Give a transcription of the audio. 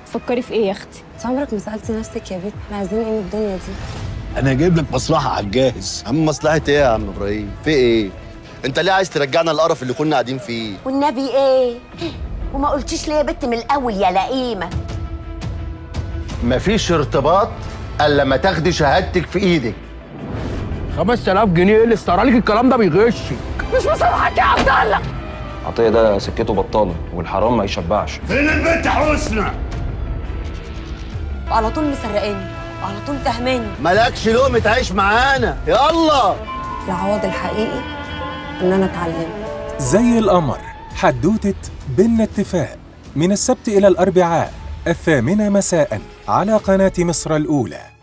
بتفكري في ايه يا اختي انت عمرك ما سالتي نفسك يا بنت احنا عايزين ايه من الدنيا دي انا جايب لك مصلحه على الجاهز عم مصلحة ايه يا عم ابراهيم؟ في ايه؟ انت ليه عايز ترجعنا القرف اللي كنا قاعدين فيه؟ والنبي ايه وما قلتيش ليه يا بت من الاول يا لئيمه مفيش ارتباط الا لما تاخدي شهادتك في ايدك 5000 جنيه ايه اللي استرى لك الكلام ده بيغشك عطية ده سكته بطالة والحرام ما يشبعش فين البنت حسنى وعلى طول مسرقاني وعلى طول تهماني مالكش لقمة عيش معانا يلا العوض الحقيقي ان انا اتعلمت زي القمر حدوتة بينا اتفاق من السبت إلى الأربعاء الثامنة مساء على قناة مصر الأولى